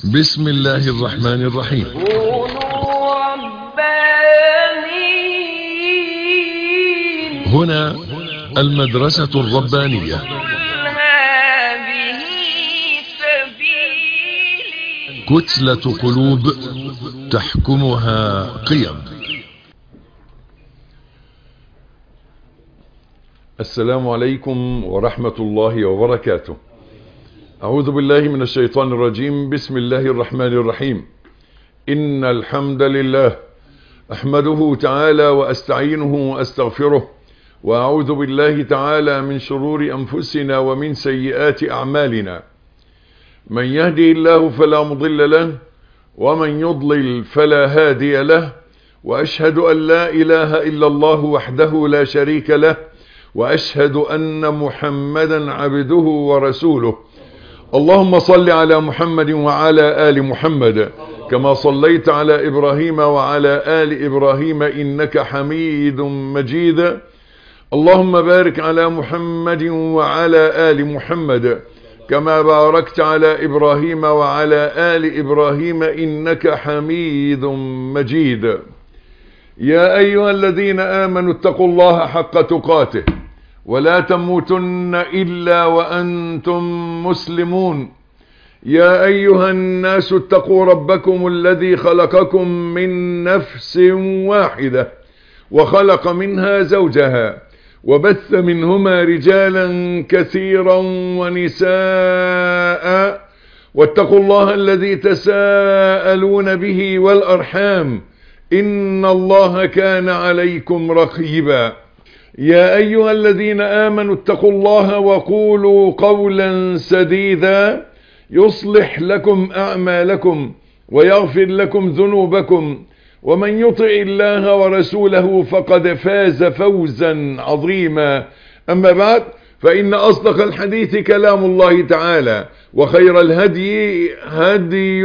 بسم الله الرحمن الرحيم كونوا ربانيين هنا المدرسة الربانية قل هذه سبيلي كتلة قلوب تحكمها قيم السلام عليكم ورحمة الله وبركاته أعوذ بالله من الشيطان الرجيم بسم الله الرحمن الرحيم إن الحمد لله أحمده تعالى وأستعينه وأستغفره وأعوذ بالله تعالى من شرور أنفسنا ومن سيئات أعمالنا من يهدي الله فلا مضل له ومن يضلل فلا هادي له وأشهد أن لا إله إلا الله وحده لا شريك له وأشهد أن محمدا عبده ورسوله اللهم صل على محمد وعلى آل محمد كما صليت على إبراهيم وعلى آل إبراهيم إنك حميد مجيد اللهم بارك على محمد وعلى آل محمد كما باركت على إبراهيم وعلى آل إبراهيم إنك حميد مجيد يا أيها الذين آمنوا اتقوا الله حق تقاته ولا تموتن إلا وأنتم مسلمون يا أيها الناس اتقوا ربكم الذي خلقكم من نفس واحدة وخلق منها زوجها وبث منهما رجالا كثيرا ونساء واتقوا الله الذي تساءلون به والأرحام إن الله كان عليكم رقيبا يا أيها الذين آمنوا اتقوا الله وقولوا قولا سديدا يصلح لكم أعمالكم ويغفر لكم ذنوبكم ومن يطع الله ورسوله فقد فاز فوزا عظيما أما بعد فإن أصدق الحديث كلام الله تعالى وخير الهدي هدي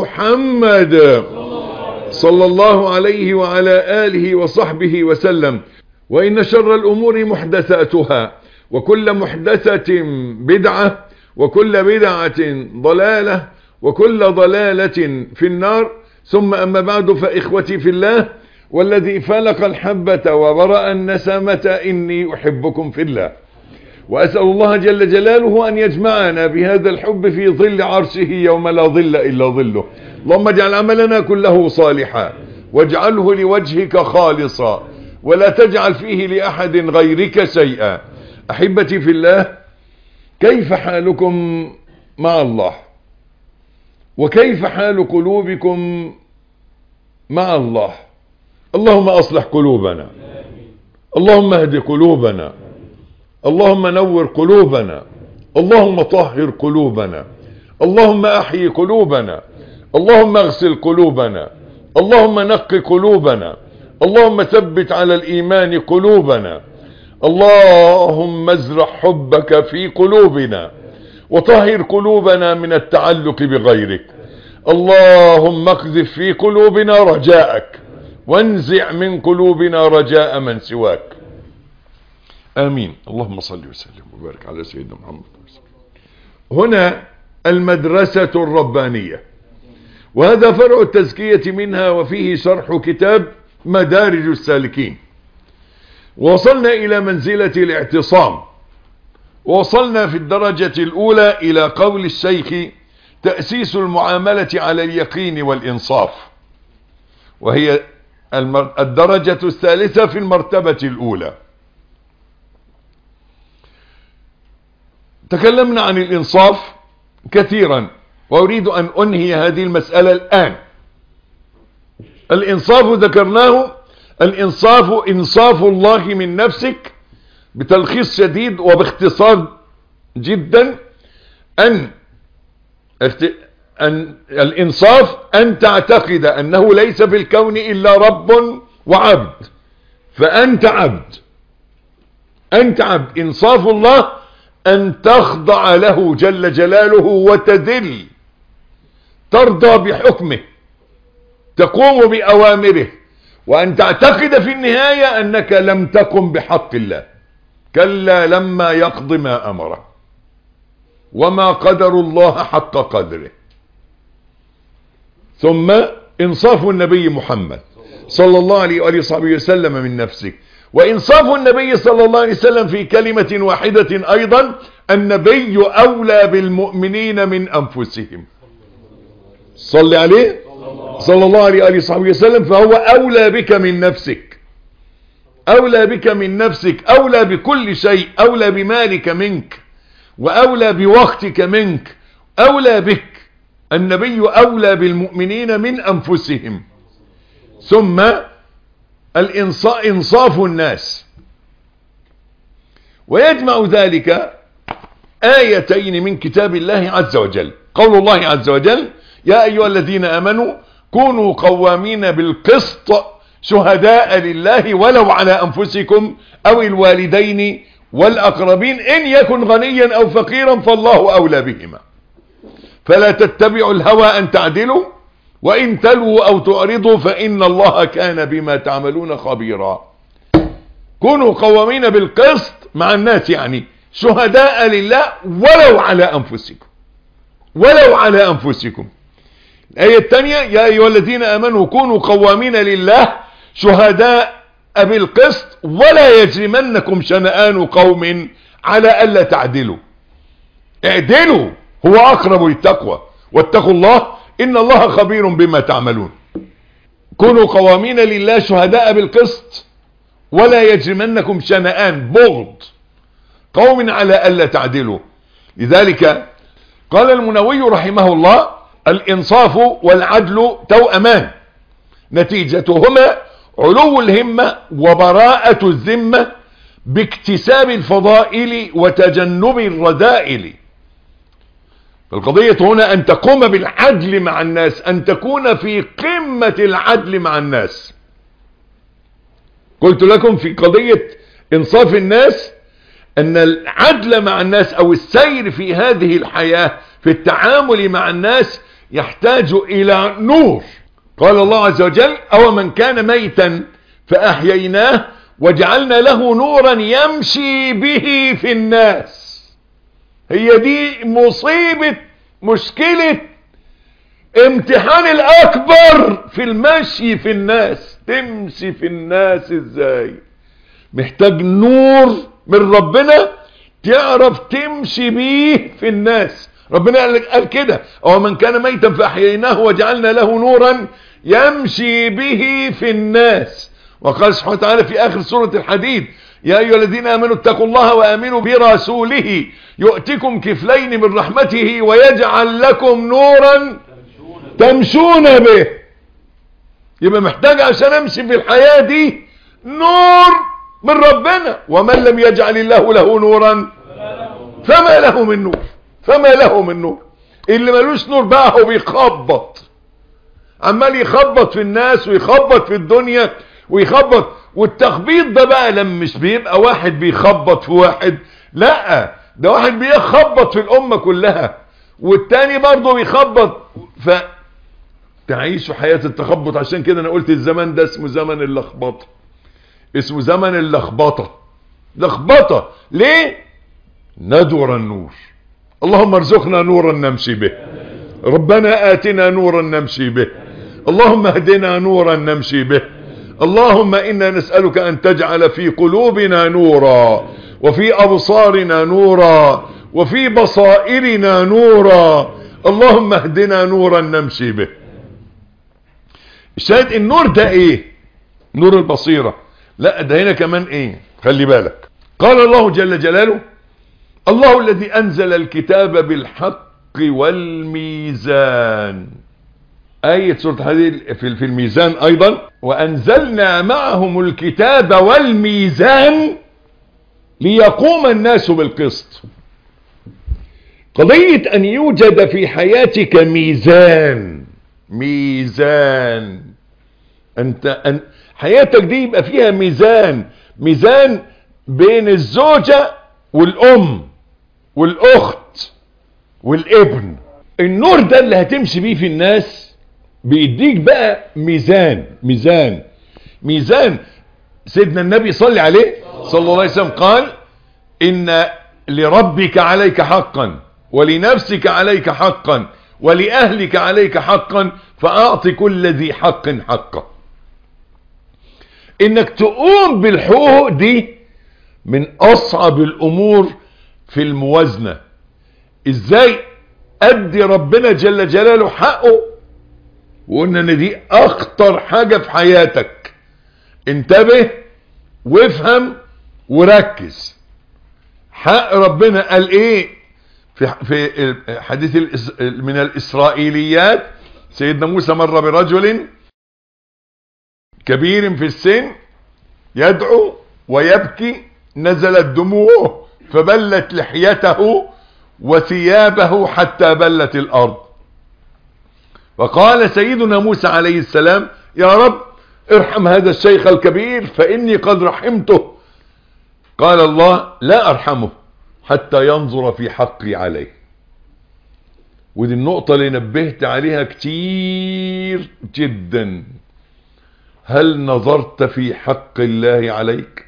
محمد صلى الله عليه وعلى آله وصحبه وسلم وإن شر الأمور محدثاتها وكل محدثة بدعة وكل بدعة ضلالة وكل ضلالة في النار ثم أما بعد فإخوتي في الله والذي فلق الحبة وبرأ النسمة إني أحبكم في الله وأسأل الله جل جلاله أن يجمعنا بهذا الحب في ظل عرشه يوم لا ظل إلا ظله اللهم اجعل عملنا كله صالحا واجعله لوجهك خالصا ولا تجعل فيه لأحد غيرك شيئا أحبتي في الله كيف حالكم مع الله وكيف حال قلوبكم مع الله اللهم أصلح قلوبنا اللهم اهد قلوبنا اللهم نور قلوبنا اللهم طهر قلوبنا اللهم أحيي قلوبنا اللهم اغسل قلوبنا اللهم نق قلوبنا اللهم ثبت على الإيمان قلوبنا اللهم ازرع حبك في قلوبنا وطهر قلوبنا من التعلق بغيرك اللهم اقذف في قلوبنا رجاءك وانزع من قلوبنا رجاء من سواك آمين اللهم صل وسلم وبارك على سيدنا محمد هنا المدرسة الربانية وهذا فرع التزكية منها وفيه شرح كتاب مدارج السالكين وصلنا إلى منزلة الاعتصام وصلنا في الدرجة الأولى إلى قول الشيخ تأسيس المعاملة على اليقين والإنصاف وهي الدرجة الثالثة في المرتبة الأولى تكلمنا عن الإنصاف كثيرا وأريد أن أنهي هذه المسألة الآن الإنصاف ذكرناه الإنصاف إنصاف الله من نفسك بتلخيص شديد وباختصار جدا أن, أن الإنصاف أن تعتقد أنه ليس في الكون إلا رب وعبد فأنت عبد أنت عبد إنصاف الله أن تخضع له جل جلاله وتذل ترضى بحكمه تقوم بأوامره وأن تعتقد في النهاية أنك لم تقم بحق الله كلا لما يقض ما أمره وما قدر الله حق قدره ثم انصاف النبي محمد صلى الله عليه وآله وصحبه وسلم من نفسك وإنصاف النبي صلى الله عليه وسلم في كلمة واحدة أيضا النبي أولى بالمؤمنين من أنفسهم صل عليه صلى الله عليه وآله وصحبه وسلم فهو أولى بك من نفسك أولى بك من نفسك أولى بكل شيء أولى بمالك منك وأولى بوقتك منك أولى بك النبي أولى بالمؤمنين من أنفسهم ثم إنصاف الناس ويجمع ذلك آيتين من كتاب الله عز وجل قول الله عز وجل يا أيها الذين أمنوا كونوا قوامين بالقسط شهداء لله ولو على أنفسكم أو الوالدين والأقربين إن يكن غنيا أو فقيرا فالله أولى بهما فلا تتبعوا الهوى أن تعدلوا وإن تلووا أو تعرضوا فإن الله كان بما تعملون خبيرا كونوا قوامين بالقسط مع الناس يعني شهداء لله ولو على أنفسكم ولو على أنفسكم الآية الثانية يا أيها الذين آمنوا كونوا قوامين لله شهداء بالقسط ولا يجرمنكم شنآن قوم على ألا تعدلوا اعدلوا هو أقرب للتقوى واتقوا الله إن الله خبير بما تعملون كونوا قوامين لله شهداء بالقسط ولا يجرمنكم شنآن بغض قوم على ألا تعدلوا لذلك قال المنوي رحمه الله الإنصاف والعدل توأمان نتيجتهما علو الهمة وبراءة الذمة باكتساب الفضائل وتجنب الرذائل فالقضية هنا أن تقوم بالعدل مع الناس أن تكون في قمة العدل مع الناس قلت لكم في قضية إنصاف الناس أن العدل مع الناس أو السير في هذه الحياة في التعامل مع الناس يحتاج إلى نور قال الله عز وجل أو من كان ميتا فأحييناه وجعلنا له نورا يمشي به في الناس هي دي مصيبة مشكلة امتحان الأكبر في المشي في الناس تمشي في الناس ازاي محتاج نور من ربنا تعرف تمشي بيه في الناس ربنا قال كده او من كان ميتا فاحييناه وجعلنا له نورا يمشي به في الناس وقال سبحانه وتعالى في اخر سورة الحديد يا ايها الذين امنوا اتقوا الله وامنوا برسوله يؤتكم كفلين من رحمته ويجعل لكم نورا تمشون به يبقى محتاج عشان امشي في الحياة دي نور من ربنا ومن لم يجعل الله له نورا فما له من نور فما له من نور اللي ملوش نور بقى هو بيخبط عمال يخبط في الناس ويخبط في الدنيا ويخبط والتخبيط ده بقى لما مش بيبقى واحد بيخبط في واحد لا ده واحد بيخبط في الامة كلها والتاني برضه بيخبط ف تعيشوا حياة التخبط عشان كده انا قلت الزمان ده اسمه زمن اللخبطة اسمه زمن اللخبطة لخبطة ليه ندور النور اللهم ارزقنا نورا نمشي به ربنا آتنا نورا نمشي به اللهم اهدنا نورا نمشي به اللهم إنا نسألك أن تجعل في قلوبنا نورا وفي أبصارنا نورا وفي بصائرنا نورا اللهم اهدنا نورا نمشي به الشاهد النور ده ايه نور البصيرة لا ده هنا كمان ايه خلي بالك قال الله جل جلاله الله الذي أنزل الكتاب بالحق والميزان آية سورة هذه في الميزان أيضا وأنزلنا معهم الكتاب والميزان ليقوم الناس بالقسط قضية أن يوجد في حياتك ميزان ميزان أنت أن حياتك دي يبقى فيها ميزان ميزان بين الزوجة والأم والأخت والابن النور ده اللي هتمشي بيه في الناس بيديك بقى ميزان ميزان ميزان سيدنا النبي صلى عليه صلى الله عليه وسلم قال إن لربك عليك حقا ولنفسك عليك حقا ولأهلك عليك حقا فأعطي كل ذي حق حقه انك تقوم بالحقوق دي من اصعب الامور في الموازنة ازاي ادي ربنا جل جلاله حقه وقلنا ان دي اخطر حاجة في حياتك انتبه وافهم وركز حق ربنا قال ايه في في حديث الإس- من الاسرائيليات سيدنا موسى مر برجل كبير في السن يدعو ويبكي نزلت دموعه فبلت لحيته وثيابه حتى بلت الارض وقال سيدنا موسى عليه السلام يا رب ارحم هذا الشيخ الكبير فاني قد رحمته قال الله لا ارحمه حتى ينظر في حقي عليه ودي النقطة اللي نبهت عليها كتير جدا هل نظرت في حق الله عليك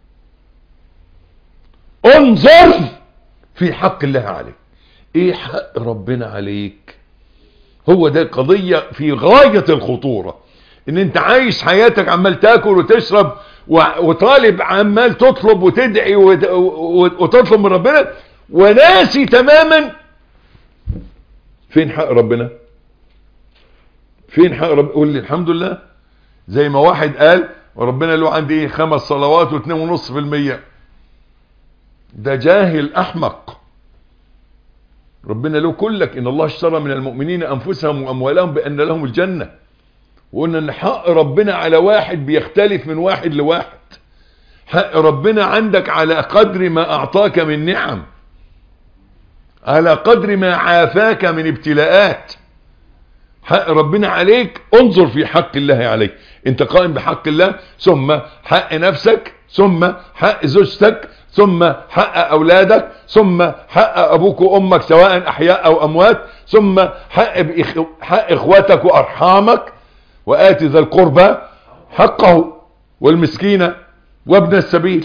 انظر في حق الله عليك ايه حق ربنا عليك هو ده قضية في غاية الخطورة ان انت عايش حياتك عمال تاكل وتشرب و- وطالب عمال تطلب وتدعي وت- و- وتطلب من ربنا وناسي تماما فين حق ربنا فين حق ربنا قول لي الحمد لله زي ما واحد قال وربنا له عندي ايه خمس صلوات واثنين ونص في المية ده جاهل احمق ربنا له كلك ان الله اشترى من المؤمنين انفسهم واموالهم بان لهم الجنة وقلنا ان حق ربنا على واحد بيختلف من واحد لواحد حق ربنا عندك على قدر ما اعطاك من نعم على قدر ما عافاك من ابتلاءات حق ربنا عليك انظر في حق الله عليك انت قائم بحق الله ثم حق نفسك ثم حق زوجتك ثم حق اولادك ثم حق ابوك وامك سواء احياء او اموات ثم حق, بإخ... حق اخواتك وارحامك وآت ذا القربى حقه والمسكين وابن السبيل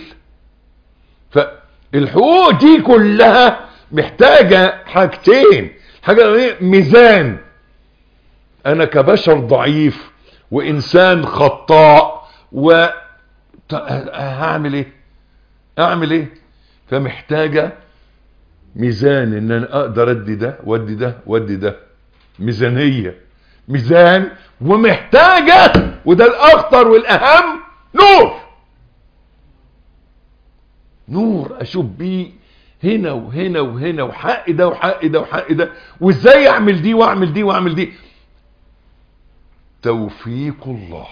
فالحقوق دي كلها محتاجة حاجتين حاجة ايه ميزان انا كبشر ضعيف وانسان خطاء و ط- هعمل ايه اعمل ايه فمحتاجة ميزان ان انا اقدر ادي ده وادي ده وادي ده ميزانية ميزان ومحتاجة وده الاخطر والاهم نور نور اشوف بيه هنا وهنا وهنا وحق ده وحق ده وحق ده وازاي اعمل دي واعمل دي واعمل دي توفيق الله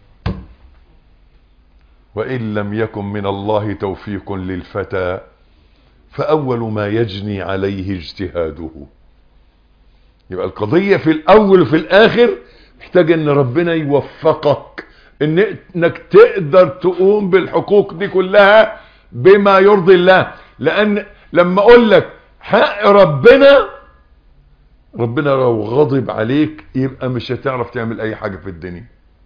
وإن لم يكن من الله توفيق للفتى فأول ما يجني عليه اجتهاده يبقى القضية في الأول وفي الآخر محتاج ان ربنا يوفقك إن- انك تقدر تقوم بالحقوق دي كلها بما يرضي الله لان لما اقول لك حق ربنا ربنا لو غضب عليك يبقى مش هتعرف تعمل اي حاجة في الدنيا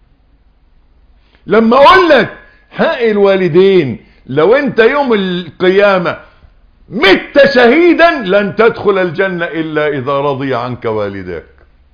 لما اقول لك حق الوالدين لو انت يوم القيامة مت شهيدا لن تدخل الجنة الا اذا رضي عنك والداك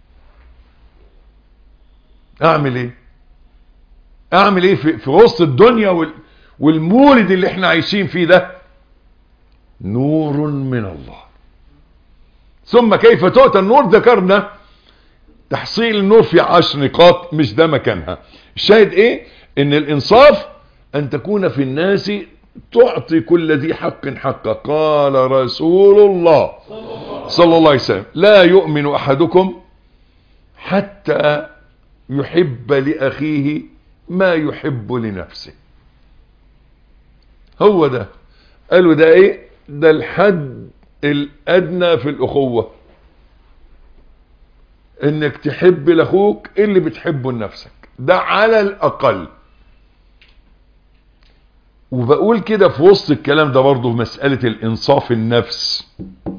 اعمل ايه اعمل ايه في, في وسط الدنيا وال والمولد اللي احنا عايشين فيه ده نور من الله ثم كيف تؤتى النور ذكرنا تحصيل النور في عشر نقاط مش ده مكانها الشاهد ايه ان الانصاف ان تكون في الناس تعطي كل ذي حق حقه قال رسول الله صلى الله عليه وسلم لا يؤمن احدكم حتى يحب لاخيه ما يحب لنفسه هو ده قالوا ده ايه ده الحد الادنى في الاخوة انك تحب لاخوك اللي بتحبه لنفسك ده على الاقل وبقول كده في وسط الكلام ده برضو مسألة الانصاف النفس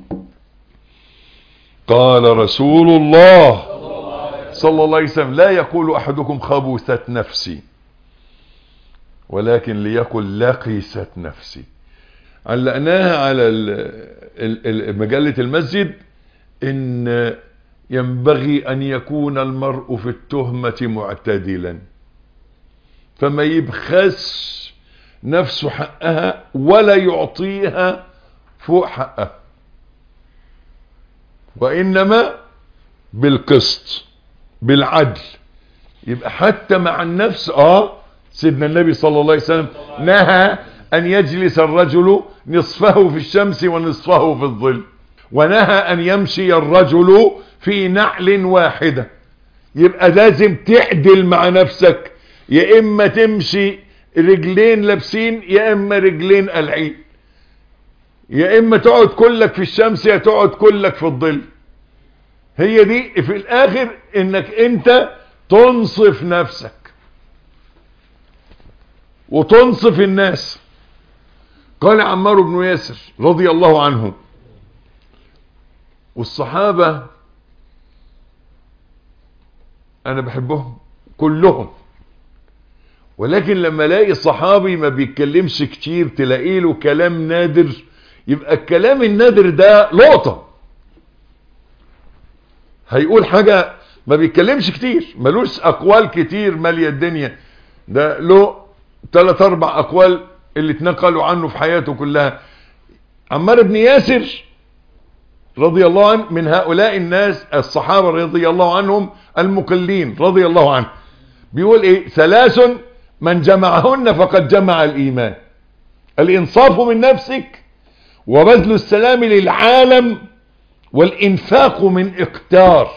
قال رسول الله صلى الله عليه وسلم لا يقول احدكم خبثت نفسي ولكن ليقل لقيست نفسي علقناها على ال- ال- ال- مجلة المسجد ان ينبغي أن يكون المرء في التهمة معتدلا فما يبخس نفسه حقها ولا يعطيها فوق حقها وإنما بالقسط بالعدل يبقى حتى مع النفس اه سيدنا النبي صلى الله عليه وسلم نهى أن يجلس الرجل نصفه في الشمس ونصفه في الظل ونهى أن يمشي الرجل في نعل واحدة يبقى لازم تعدل مع نفسك يا إما تمشي رجلين لابسين يا إما رجلين قلعين يا إما تقعد كلك في الشمس يا تقعد كلك في الظل هي دي في الآخر إنك أنت تنصف نفسك وتنصف الناس قال عمار بن ياسر رضي الله عنه والصحابة انا بحبهم كلهم ولكن لما الاقي صحابي ما بيتكلمش كتير تلاقي له كلام نادر يبقى الكلام النادر ده لقطة هيقول حاجة ما بيتكلمش كتير ملوش اقوال كتير مالية الدنيا ده له ثلاث اربع اقوال اللي اتنقلوا عنه في حياته كلها عمار بن ياسر رضي الله عنه من هؤلاء الناس الصحابة رضي الله عنهم المقلين رضي الله عنه بيقول ايه ثلاث من جمعهن فقد جمع الايمان الانصاف من نفسك وبذل السلام للعالم والانفاق من اقتار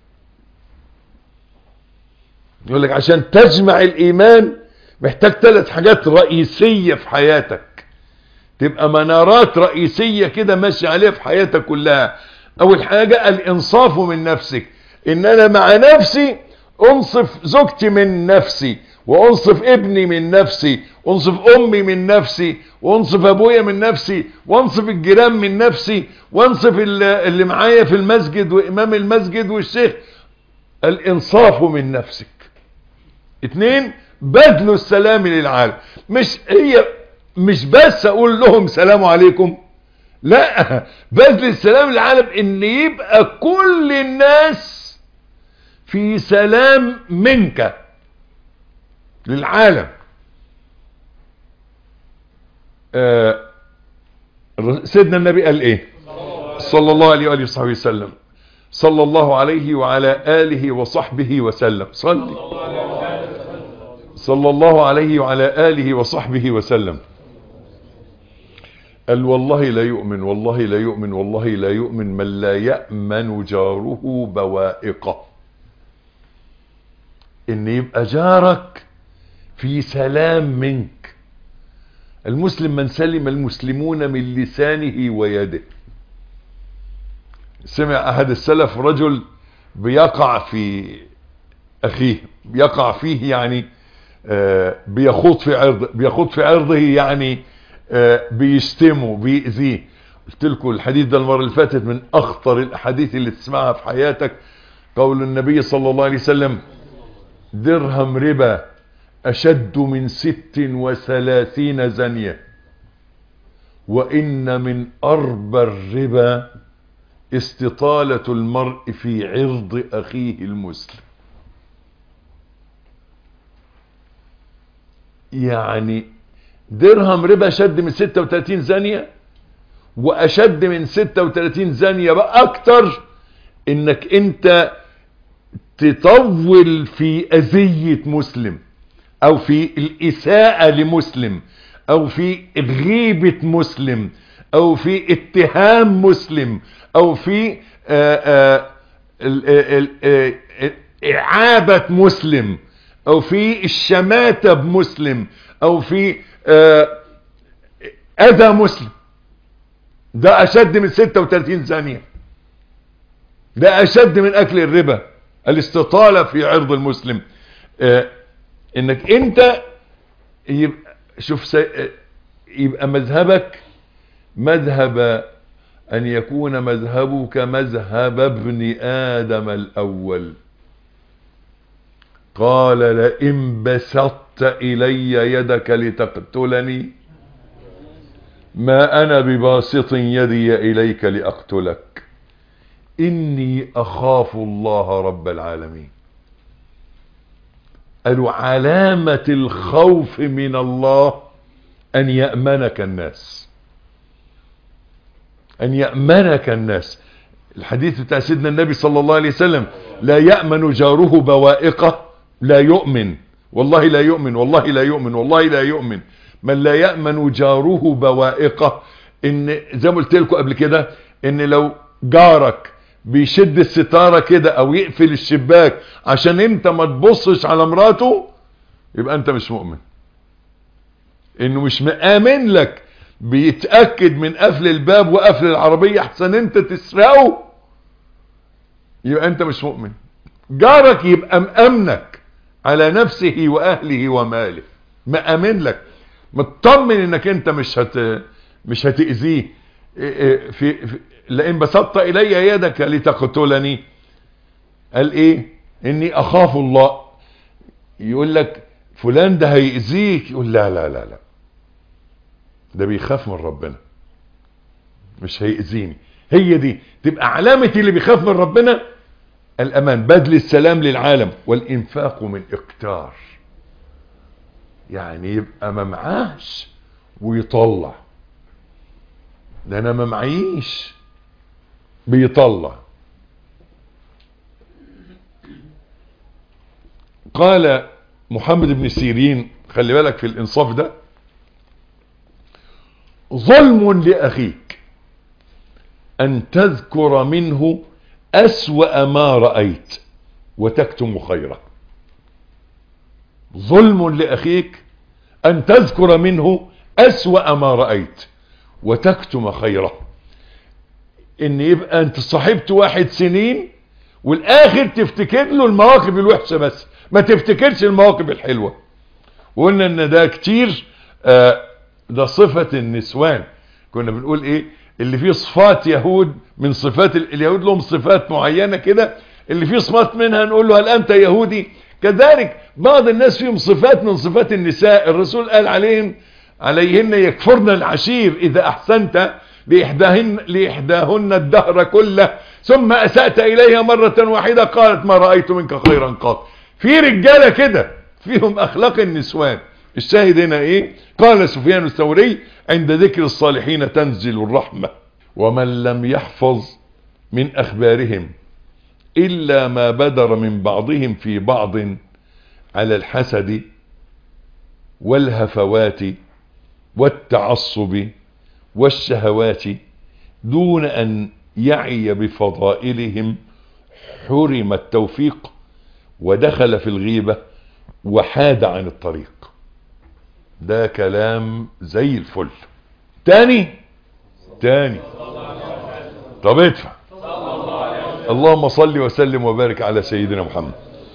يقول لك عشان تجمع الايمان محتاج ثلاث حاجات رئيسية في حياتك تبقى منارات رئيسية كده ماشي عليها في حياتك كلها اول حاجة الانصاف من نفسك ان انا مع نفسي انصف زوجتي من نفسي وانصف ابني من نفسي وانصف امي من نفسي وانصف ابويا من نفسي وانصف الجيران من نفسي وانصف اللي معايا في المسجد وامام المسجد والشيخ الانصاف من نفسك اتنين بذل السلام للعالم مش هي مش بس اقول لهم سلام عليكم لا بذل السلام للعالم ان يبقى كل الناس في سلام منك للعالم آه سيدنا النبي قال ايه صلى الله عليه وآله وصحبه وسلم صلى الله عليه وعلى آله وصحبه وسلم صلي صلى الله عليه وعلى آله وصحبه وسلم قال والله لا يؤمن والله لا يؤمن والله لا يؤمن من لا يأمن جاره بوائقه ان يبقى جارك في سلام منك المسلم من سلم المسلمون من لسانه ويده سمع احد السلف رجل بيقع في اخيه بيقع فيه يعني آه بيخوض في عرض بيخوض في عرضه يعني آه بيشتمه بيأذيه قلت لكم الحديث ده المره اللي فاتت من اخطر الاحاديث اللي تسمعها في حياتك قول النبي صلى الله عليه وسلم درهم ربا أشد من ست وثلاثين زنية وإن من أربى الربا استطالة المرء في عرض أخيه المسلم يعني درهم ربا أشد من 36 زانية وأشد من 36 زانية بقى أكتر إنك أنت تطول في أذية مسلم أو في الإساءة لمسلم أو في غيبة مسلم أو في اتهام مسلم أو في آآ آآ إعابة مسلم أو في الشماتة بمسلم أو في أذى مسلم ده أشد من 36 ثانية ده أشد من أكل الربا الاستطالة في عرض المسلم آه انك انت يبقى شوف سي... يبقى مذهبك مذهب ان يكون مذهبك مذهب ابن ادم الاول قال لئن بسطت الي يدك لتقتلني ما انا بباسط يدي اليك لاقتلك إني أخاف الله رب العالمين قالوا علامة الخوف من الله أن يأمنك الناس أن يأمنك الناس الحديث بتاع سيدنا النبي صلى الله عليه وسلم لا يأمن جاره بوائقه لا يؤمن والله لا يؤمن والله لا يؤمن والله لا يؤمن من لا يأمن جاره بوائقه ان زي ما قلت لكم قبل كده ان لو جارك بيشد الستارة كده او يقفل الشباك عشان انت ما تبصش على مراته يبقى انت مش مؤمن انه مش مآمن لك بيتأكد من قفل الباب وقفل العربية احسن انت تسرقه يبقى انت مش مؤمن جارك يبقى مأمنك على نفسه واهله وماله مأمن لك مطمن انك انت مش هت مش هتأذيه في, في لئن بسطت الي يدك لتقتلني قال ايه اني اخاف الله يقول لك فلان ده هيأذيك يقول لا لا لا لا ده بيخاف من ربنا مش هيأذيني هي دي تبقى علامة اللي بيخاف من ربنا الامان بذل السلام للعالم والانفاق من اقتار يعني يبقى ما معاش ويطلع ده انا ما معيش بيطلع قال محمد بن سيرين خلي بالك في الانصاف ده ظلم لاخيك ان تذكر منه اسوأ ما رأيت وتكتم خيره ظلم لاخيك ان تذكر منه اسوأ ما رأيت وتكتم خيره ان يبقى انت صاحبت واحد سنين والاخر تفتكر له المواقف الوحشة بس ما تفتكرش المواقف الحلوة وقلنا ان ده كتير آه ده صفة النسوان كنا بنقول ايه اللي فيه صفات يهود من صفات اليهود لهم صفات معينة كده اللي فيه صفات منها نقول له هل انت يهودي كذلك بعض الناس فيهم صفات من صفات النساء الرسول قال عليهم عليهن يكفرن العشير اذا احسنت لإحداهن, لإحداهن الدهر كله ثم أسأت إليها مرة واحدة قالت ما رأيت منك خيرا قط في رجالة كده فيهم أخلاق النسوان الشاهد هنا إيه قال سفيان الثوري عند ذكر الصالحين تنزل الرحمة ومن لم يحفظ من أخبارهم إلا ما بدر من بعضهم في بعض على الحسد والهفوات والتعصب والشهوات دون أن يعي بفضائلهم حرم التوفيق ودخل في الغيبة وحاد عن الطريق ده كلام زي الفل تاني تاني طب ادفع اللهم صل وسلم وبارك على سيدنا محمد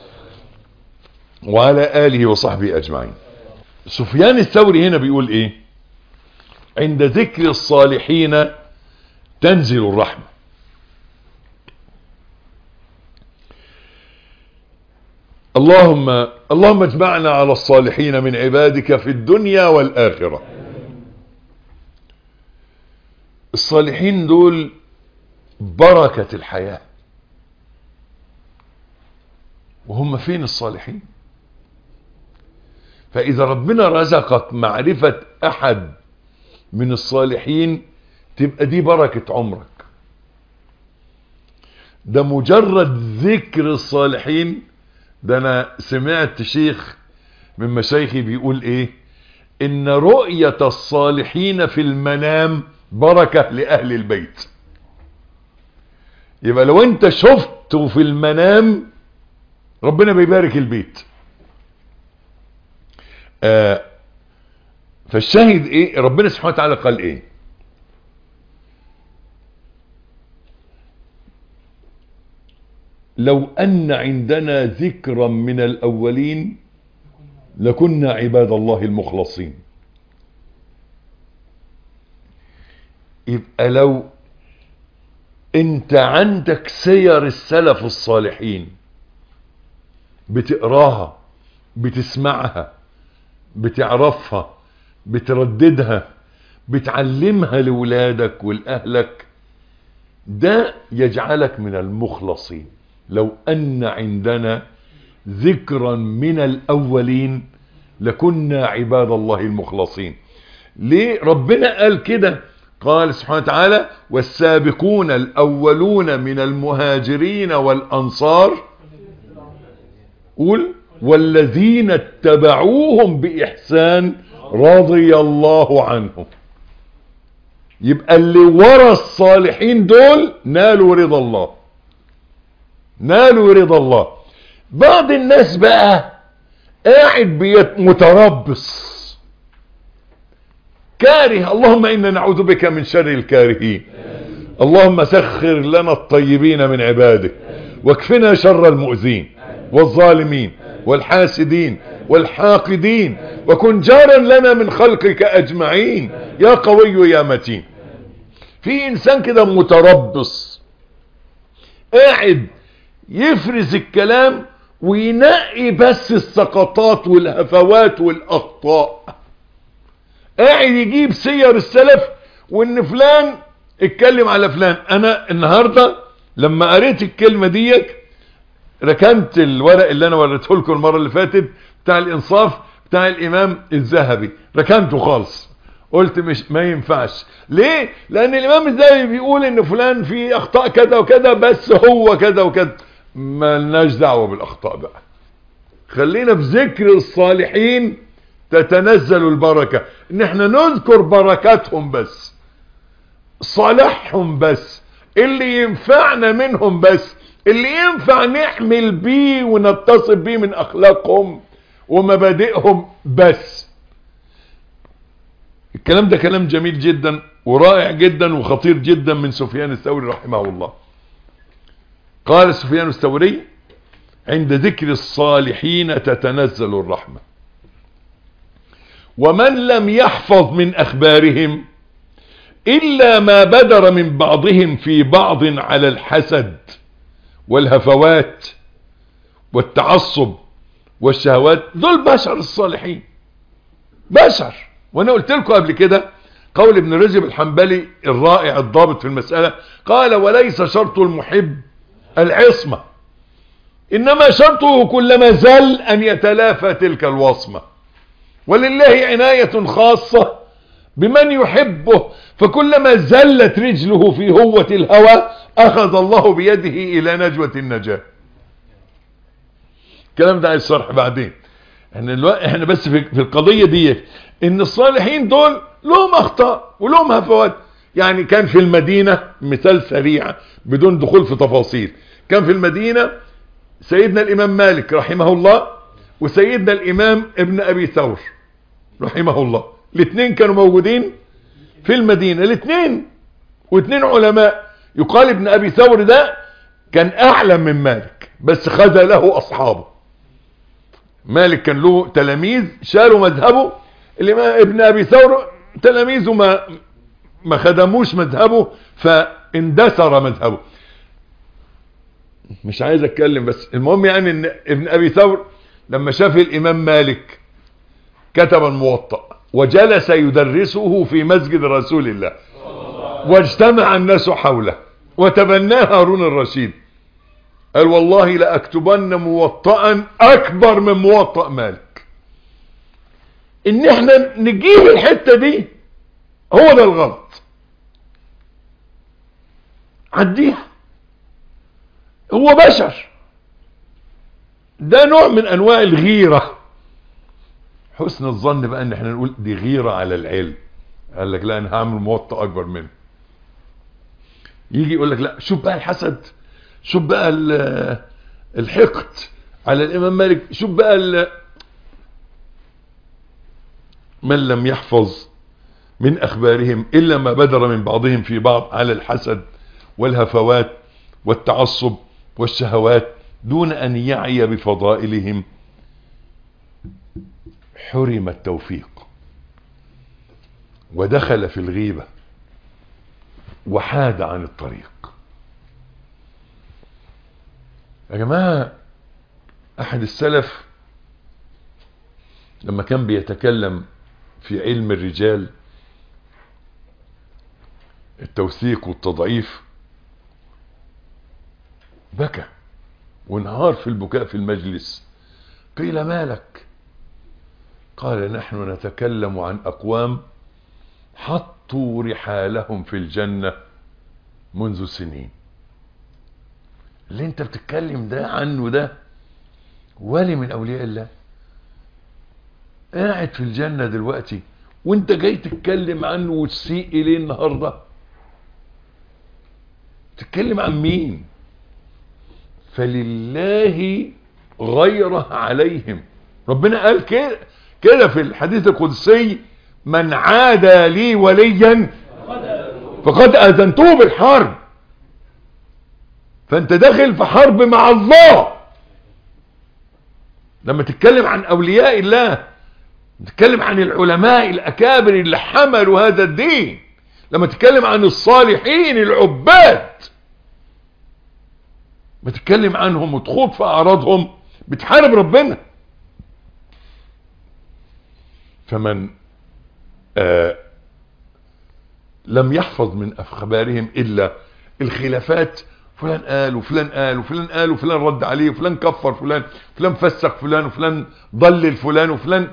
وعلى آله وصحبه أجمعين سفيان الثوري هنا بيقول ايه عند ذكر الصالحين تنزل الرحمة اللهم اللهم اجمعنا على الصالحين من عبادك في الدنيا والآخرة الصالحين دول بركة الحياة وهم فين الصالحين فإذا ربنا رزقك معرفة أحد من الصالحين تبقى دي بركة عمرك ده مجرد ذكر الصالحين ده انا سمعت شيخ من مشايخي بيقول ايه ان رؤية الصالحين في المنام بركة لأهل البيت يبقى لو انت شفته في المنام ربنا بيبارك البيت آه فالشاهد ايه ربنا سبحانه وتعالى قال ايه لو ان عندنا ذكرا من الاولين لكنا عباد الله المخلصين يبقى لو انت عندك سير السلف الصالحين بتقراها بتسمعها بتعرفها بترددها بتعلمها لولادك ولأهلك ده يجعلك من المخلصين لو أن عندنا ذكرا من الأولين لكنا عباد الله المخلصين ليه ربنا قال كده قال سبحانه وتعالى والسابقون الأولون من المهاجرين والأنصار قول والذين اتبعوهم بإحسان رضي الله عنهم يبقى اللي ورا الصالحين دول نالوا رضا الله نالوا رضا الله بعض الناس بقى قاعد بيت متربص كاره اللهم إنا نعوذ بك من شر الكارهين اللهم سخر لنا الطيبين من عبادك واكفنا شر المؤذين والظالمين والحاسدين والحاقدين وكن جارا لنا من خلقك أجمعين يا قوي يا متين في إنسان كده متربص قاعد يفرز الكلام وينقي بس السقطات والهفوات والأخطاء قاعد يجيب سير السلف وان فلان اتكلم على فلان انا النهاردة لما قريت الكلمة ديت ركنت الورق اللي انا وريته لكم المرة اللي فاتت بتاع الانصاف بتاع الامام الذهبي ركنته خالص قلت مش ما ينفعش ليه لان الامام الذهبي بيقول ان فلان فيه اخطاء كذا وكذا بس هو كذا وكذا ما لناش دعوة بالاخطاء بقى خلينا في ذكر الصالحين تتنزل البركة ان احنا نذكر بركاتهم بس صالحهم بس اللي ينفعنا منهم بس اللي ينفع نعمل بيه ونتصف بيه من اخلاقهم ومبادئهم بس الكلام ده كلام جميل جدا ورائع جدا وخطير جدا من سفيان الثوري رحمه الله قال سفيان الثوري عند ذكر الصالحين تتنزل الرحمه ومن لم يحفظ من أخبارهم إلا ما بدر من بعضهم في بعض على الحسد والهفوات والتعصب والشهوات دول بشر الصالحين بشر وانا قلت لكم قبل كده قول ابن رجب الحنبلي الرائع الضابط في المسألة قال وليس شرط المحب العصمة انما شرطه كلما زل ان يتلافى تلك الوصمه ولله عناية خاصة بمن يحبه فكلما زلت رجله في هوة الهوى أخذ الله بيده إلى نجوة النجاة الكلام ده عايز شرح بعدين احنا, الو... احنا بس في... في القضية دي ان الصالحين دول لهم اخطاء ولهم هفوات يعني كان في المدينة مثال سريع بدون دخول في تفاصيل كان في المدينة سيدنا الامام مالك رحمه الله وسيدنا الامام ابن ابي ثور رحمه الله الاثنين كانوا موجودين في المدينة الاثنين واثنين علماء يقال ابن ابي ثور ده كان اعلم من مالك بس خذله اصحابه مالك كان له تلاميذ شالوا مذهبه الامام ابن ابي ثور تلاميذه ما ما خدموش مذهبه فاندثر مذهبه مش عايز اتكلم بس المهم يعني ان ابن ابي ثور لما شاف الامام مالك كتب الموطأ وجلس يدرسه في مسجد رسول الله واجتمع الناس حوله وتبناه هارون الرشيد قال والله لأكتبن موطئا أكبر من موطأ مالك إن احنا نجيب الحتة دي هو ده الغلط عديها هو بشر ده نوع من أنواع الغيرة حسن الظن بقى ان احنا نقول دي غيرة على العلم قال لك لا انا هعمل موطأ اكبر منه يجي يقول لك لا شوف بقى الحسد شوف بقى الحقد على الامام مالك شوف بقى من لم يحفظ من اخبارهم الا ما بدر من بعضهم في بعض على الحسد والهفوات والتعصب والشهوات دون ان يعي بفضائلهم حرم التوفيق ودخل في الغيبة وحاد عن الطريق يا جماعة احد السلف لما كان بيتكلم في علم الرجال التوثيق والتضعيف بكى وانهار في البكاء في المجلس قيل ما لك قال نحن نتكلم عن أقوام حطوا رحالهم في الجنة منذ سنين اللي انت بتتكلم ده عنه ده ولي من أولياء الله قاعد في الجنة دلوقتي وانت جاي تتكلم عنه وتسيء إليه النهاردة تتكلم عن مين فلله غيره عليهم ربنا قال كده كده في الحديث القدسي من عادى لي وليا فقد اذنته بالحرب فانت داخل في حرب مع الله لما تتكلم عن اولياء الله تتكلم عن العلماء الاكابر اللي حملوا هذا الدين لما تتكلم عن الصالحين العباد بتتكلم عنهم وتخوض في اعراضهم بتحارب ربنا فمن آه لم يحفظ من اخبارهم الا الخلافات فلان قال وفلان قال وفلان قال وفلان رد عليه وفلان كفر فلان فلان فسق فلان وفلان ضلل فلان وفلان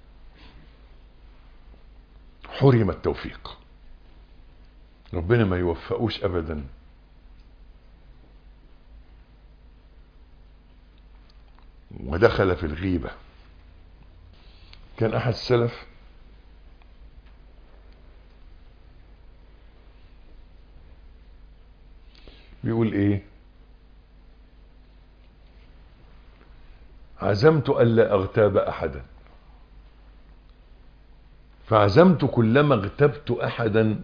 حرم التوفيق ربنا ما يوفقوش ابدا ودخل في الغيبة كان احد السلف بيقول ايه عزمت الا اغتاب احدا فعزمت كلما اغتبت احدا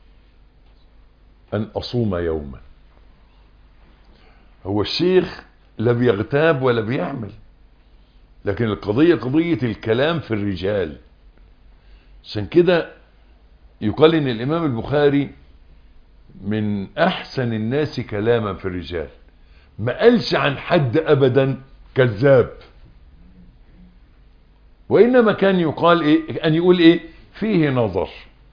ان اصوم يوما هو الشيخ لا بيغتاب ولا بيعمل لكن القضية قضية الكلام في الرجال عشان كده يقال ان الامام البخاري من احسن الناس كلاما في الرجال ما قالش عن حد ابدا كذاب وانما كان يقال ايه ان يقول ايه فيه نظر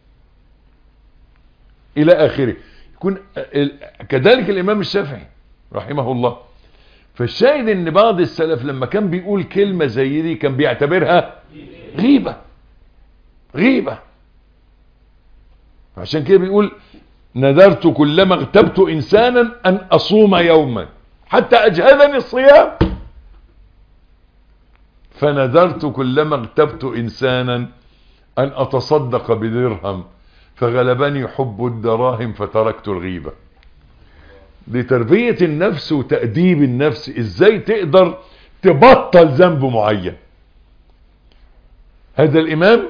الى اخره يكون كذلك الامام الشافعي رحمه الله فالشاهد ان بعض السلف لما كان بيقول كلمة زي دي كان بيعتبرها غيبة غيبة عشان كده بيقول نذرت كلما اغتبت انسانا ان اصوم يوما حتى اجهدني الصيام فنذرت كلما اغتبت انسانا ان اتصدق بدرهم فغلبني حب الدراهم فتركت الغيبة لتربية النفس وتأديب النفس ازاي تقدر تبطل ذنب معين هذا الامام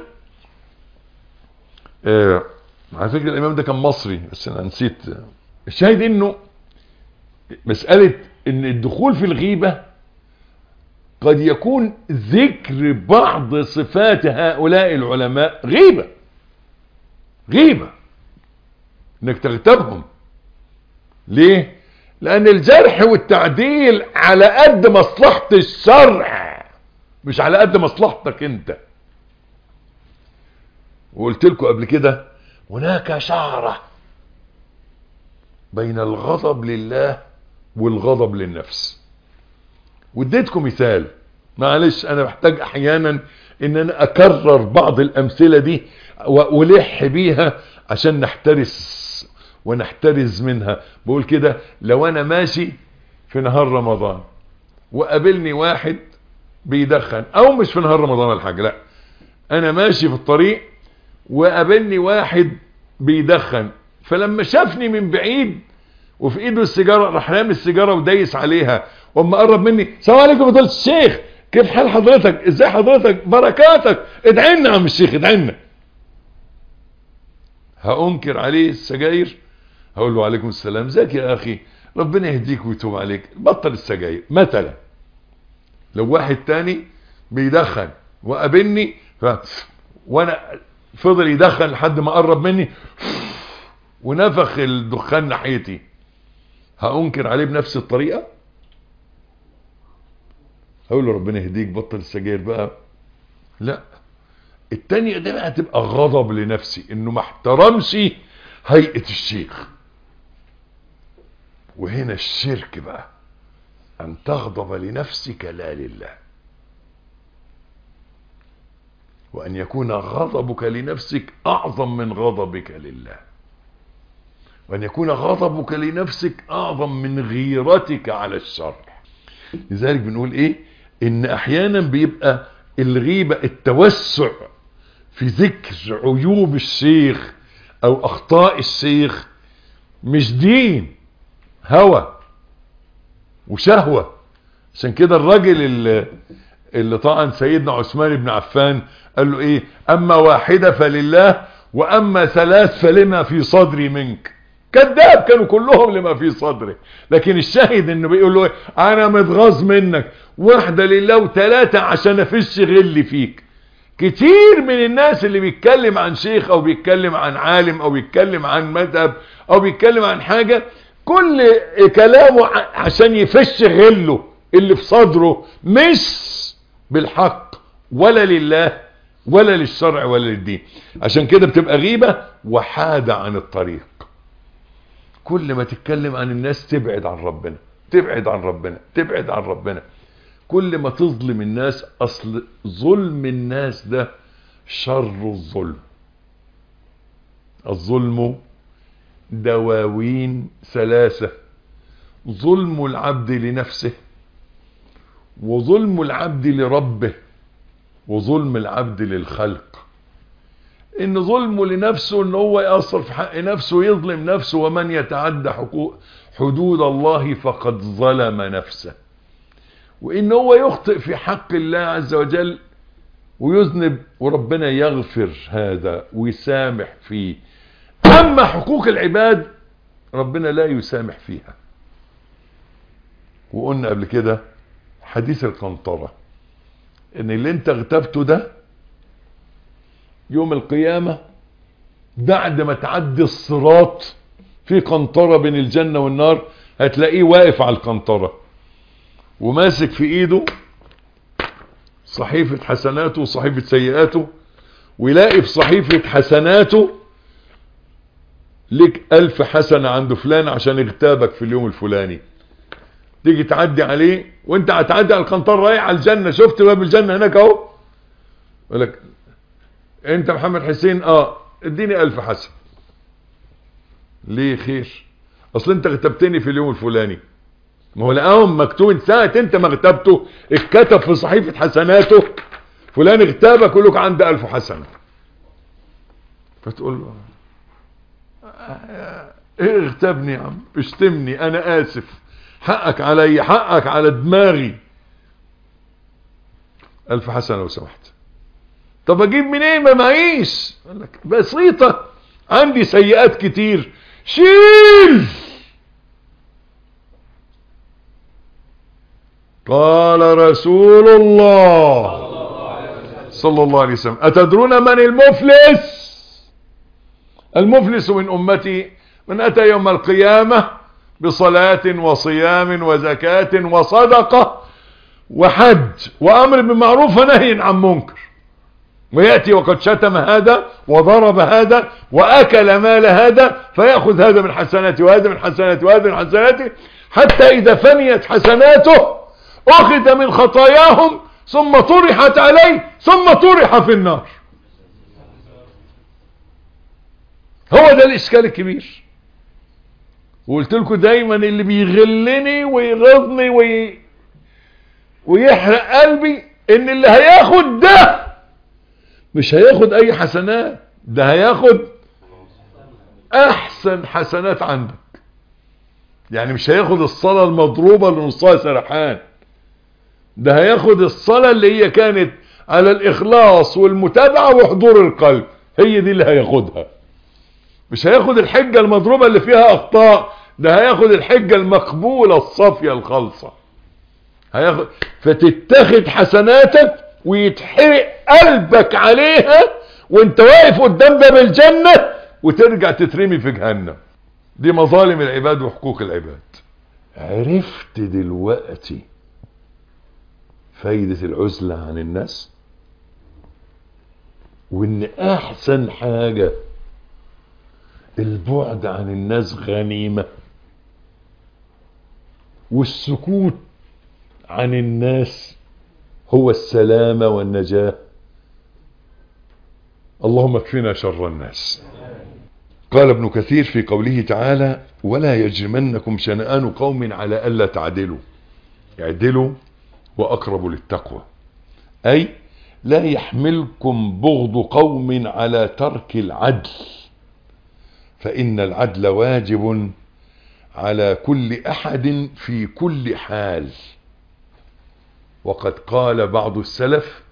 آه على فكرة الامام ده كان مصري بس انا نسيت الشاهد انه مسألة ان الدخول في الغيبة قد يكون ذكر بعض صفات هؤلاء العلماء غيبة غيبة انك تغتابهم ليه لان الجرح والتعديل على قد مصلحة الشرع مش على قد مصلحتك انت وقلت لكم قبل كده هناك شعرة بين الغضب لله والغضب للنفس واديتكم مثال معلش انا محتاج احيانا ان انا اكرر بعض الامثلة دي والح بيها عشان نحترس ونحترز منها بقول كده لو انا ماشي في نهار رمضان وقابلني واحد بيدخن او مش في نهار رمضان ولا حاجه لا انا ماشي في الطريق وقابلني واحد بيدخن فلما شافني من بعيد وفي ايده السيجاره راح رامي السيجاره ودايس عليها واما قرب مني السلام عليكم فضيله الشيخ كيف حال حضرتك ازاي حضرتك بركاتك ادعي لنا يا عم الشيخ ادعي لنا هأنكر عليه السجاير هقول له عليكم السلام ازيك يا اخي ربنا يهديك ويتوب عليك بطل السجاير مثلا لو واحد تاني بيدخن وقابلني ف... وانا فضل يدخن لحد ما قرب مني ونفخ الدخان ناحيتي هأنكر عليه بنفس الطريقة هقول له ربنا يهديك بطل السجاير بقى لا التانية دي بقى تبقى غضب لنفسي انه ما احترمش هيئة الشيخ وهنا الشرك بقى أن تغضب لنفسك لا لله وأن يكون غضبك لنفسك أعظم من غضبك لله وأن يكون غضبك لنفسك أعظم من غيرتك على الشر لذلك بنقول إيه إن أحيانا بيبقى الغيبة التوسع في ذكر عيوب الشيخ أو أخطاء الشيخ مش دين هوى وشهوة عشان كده الراجل اللي, اللي طعن سيدنا عثمان بن عفان قال له ايه اما واحدة فلله واما ثلاث فلما في صدري منك كذاب كانوا كلهم لما في صدره لكن الشاهد انه بيقول له إيه؟ انا متغاظ منك واحدة لله وثلاثة عشان افش غل فيك كتير من الناس اللي بيتكلم عن شيخ او بيتكلم عن عالم او بيتكلم عن مذهب او بيتكلم عن حاجة كل كلامه عشان يفش غله اللي في صدره مش بالحق ولا لله ولا للشرع ولا للدين عشان كده بتبقى غيبة وحادة عن الطريق كل ما تتكلم عن الناس تبعد عن ربنا تبعد عن ربنا تبعد عن ربنا كل ما تظلم الناس اصل ظلم الناس ده شر الظلم الظلم دواوين ثلاثة ظلم العبد لنفسه وظلم العبد لربه وظلم العبد للخلق ان ظلمه لنفسه ان هو يأثر في حق نفسه ويظلم نفسه ومن يتعدى حقوق حدود الله فقد ظلم نفسه وان هو يخطئ في حق الله عز وجل ويذنب وربنا يغفر هذا ويسامح فيه اما حقوق العباد ربنا لا يسامح فيها وقلنا قبل كده حديث القنطرة ان اللي انت اغتبته ده يوم القيامة بعد ما تعدي الصراط في قنطرة بين الجنة والنار هتلاقيه واقف على القنطرة وماسك في ايده صحيفة حسناته وصحيفة سيئاته ويلاقي في صحيفة حسناته لك ألف حسنة عند فلان عشان اغتابك في اليوم الفلاني تيجي تعدي عليه وانت هتعدي على القنطرة رايح على الجنة شفت باب الجنة هناك اهو يقول لك انت محمد حسين اه اديني ألف حسن ليه خير اصل انت اغتبتني في اليوم الفلاني ما هو لقاهم مكتوب ساعة انت ما اغتبته اتكتب في صحيفة حسناته فلان اغتابك يقول لك عنده ألف حسنة فتقول له ايه اغتابني يا عم اشتمني انا اسف حقك علي حقك على دماغي ألف حسنة لو سمحت طب اجيب منين ما معيش قال لك بسيطة عندي سيئات كتير شيل قال رسول الله صلى الله عليه وسلم أتدرون من المفلس المفلس من أمتي من أتى يوم القيامة بصلاة وصيام وزكاة وصدقة وحج وأمر بمعروف ونهي عن منكر ويأتي وقد شتم هذا وضرب هذا وأكل مال هذا فيأخذ هذا من حسناته وهذا من حسناته وهذا من حسناته حتى إذا فنيت حسناته أخذ من خطاياهم ثم طرحت عليه ثم طرح في النار هو ده الإشكال الكبير وقلت لكم دايما اللي بيغلني ويغضني وي... ويحرق قلبي ان اللي هياخد ده مش هياخد اي حسنات ده هياخد احسن حسنات عندك يعني مش هياخد الصلاة المضروبة اللي نصها سرحان ده هياخد الصلاة اللي هي كانت على الاخلاص والمتابعة وحضور القلب هي دي اللي هياخدها مش هياخد الحجة المضروبة اللي فيها اخطاء ده هياخد الحجة المقبولة الصافية الخالصة هياخد فتتاخد حسناتك ويتحرق قلبك عليها وانت واقف قدام باب الجنة وترجع تترمي في جهنم دي مظالم العباد وحقوق العباد عرفت دلوقتي فايدة العزلة عن الناس وان احسن حاجة البعد عن الناس غنيمة والسكوت عن الناس هو السلامة والنجاة اللهم اكفنا شر الناس قال ابن كثير في قوله تعالى ولا يجرمنكم شنآن قوم على ألا تعدلوا اعدلوا وأقرب للتقوى أي لا يحملكم بغض قوم على ترك العدل فإن العدل واجب على كل أحد في كل حال وقد قال بعض السلف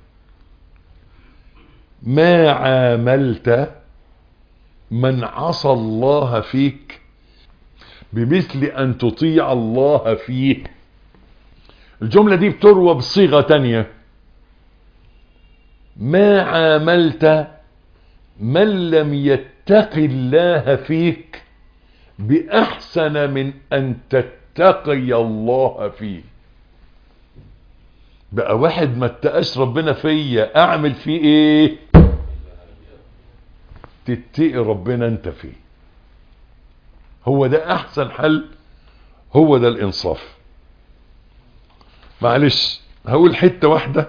ما عاملت من عصى الله فيك بمثل أن تطيع الله فيه الجملة دي بتروى بصيغة تانية ما عاملت من لم يتق الله فيك بأحسن من أن تتقي الله فيه بقى واحد ما اتقاش ربنا فيا اعمل فيه ايه تتقي ربنا انت فيه هو ده احسن حل هو ده الانصاف معلش هقول حتة واحدة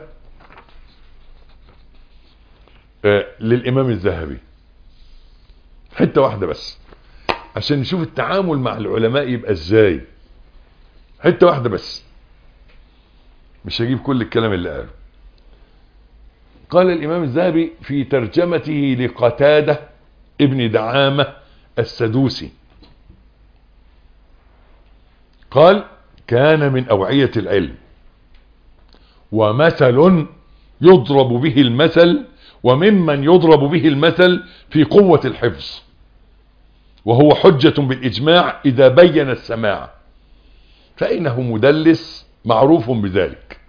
آه للامام الذهبي حتة واحدة بس عشان نشوف التعامل مع العلماء يبقى ازاي حتة واحدة بس مش هجيب كل الكلام اللي قاله قال الامام الذهبي في ترجمته لقتادة ابن دعامة السدوسي قال كان من اوعية العلم ومثل يضرب به المثل وممن يضرب به المثل في قوة الحفظ وهو حجة بالإجماع إذا بين السماع فإنه مدلس معروف بذلك